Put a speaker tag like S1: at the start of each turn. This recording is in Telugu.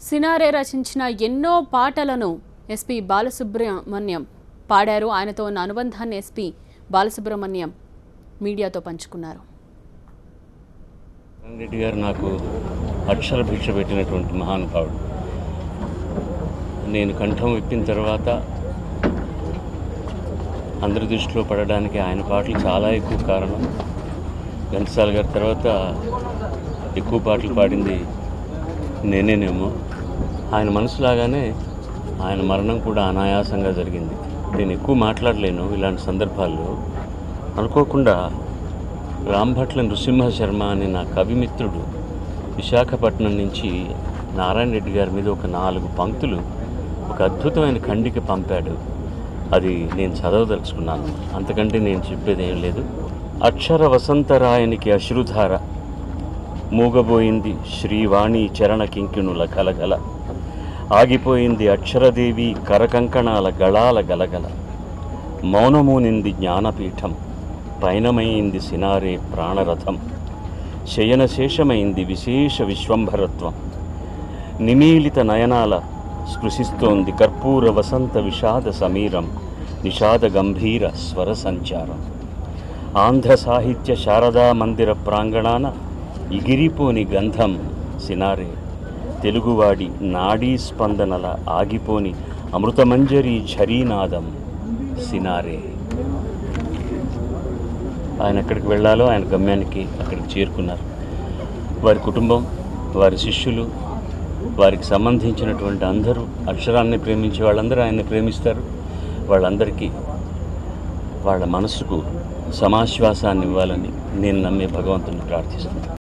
S1: సినారే రచించిన ఎన్నో పాటలను ఎస్పి బాలసుబ్రహ్మణ్యం పాడారు ఆయనతో ఉన్న అనుబంధాన్ని ఎస్పి బాలసుబ్రహ్మణ్యం మీడియాతో పంచుకున్నారు
S2: కిరణ్ రెడ్డి గారు నాకు అక్షర భిక్ష పెట్టినటువంటి మహానుభావుడు నేను కంఠం విప్పిన తర్వాత అందరి దృష్టిలో పడడానికి ఆయన పాటలు చాలా ఎక్కువ కారణం ఘంటసాల గారి తర్వాత ఎక్కువ పాటలు పాడింది నేనేనేమో ఆయన మనసులాగానే ఆయన మరణం కూడా అనాయాసంగా జరిగింది నేను ఎక్కువ మాట్లాడలేను ఇలాంటి సందర్భాల్లో అనుకోకుండా రాంభట్ల నృసింహ శర్మ అనే నా కవిమిత్రుడు విశాఖపట్నం నుంచి నారాయణ రెడ్డి గారి మీద ఒక నాలుగు పంక్తులు ఒక అద్భుతమైన ఖండిక పంపాడు అది నేను చదవదలుచుకున్నాను అంతకంటే నేను చెప్పేది ఏం లేదు అక్షర వసంతరాయనికి అశ్రుధార మూగబోయింది శ్రీవాణి చరణ కింకిణుల కలగల ఆగిపోయింది అక్షరదేవి కరకంకణాల గళాల గలగల మౌనమూనింది జ్ఞానపీఠం పయనమైంది సినారే ప్రాణరథం శయనశేషమైంది విశేష విశ్వంభరత్వం నిమీలిత నయనాల స్పృశిస్తోంది కర్పూర వసంత విషాద సమీరం నిషాద గంభీర స్వర సంచారం ఆంధ్ర సాహిత్య శారదా మందిర ప్రాంగణాన ఇగిరిపోని గంధం సినారే తెలుగువాడి నాడీ స్పందనల ఆగిపోని అమృతమంజరి ఝరీనాదం సినారే ఆయన ఎక్కడికి వెళ్ళాలో ఆయన గమ్యానికి అక్కడికి చేరుకున్నారు వారి కుటుంబం వారి శిష్యులు వారికి సంబంధించినటువంటి అందరూ అక్షరాన్ని ప్రేమించే వాళ్ళందరూ ఆయన్ని ప్రేమిస్తారు వాళ్ళందరికీ వాళ్ళ మనసుకు సమాశ్వాసాన్ని ఇవ్వాలని నేను నమ్మే భగవంతుని ప్రార్థిస్తున్నాను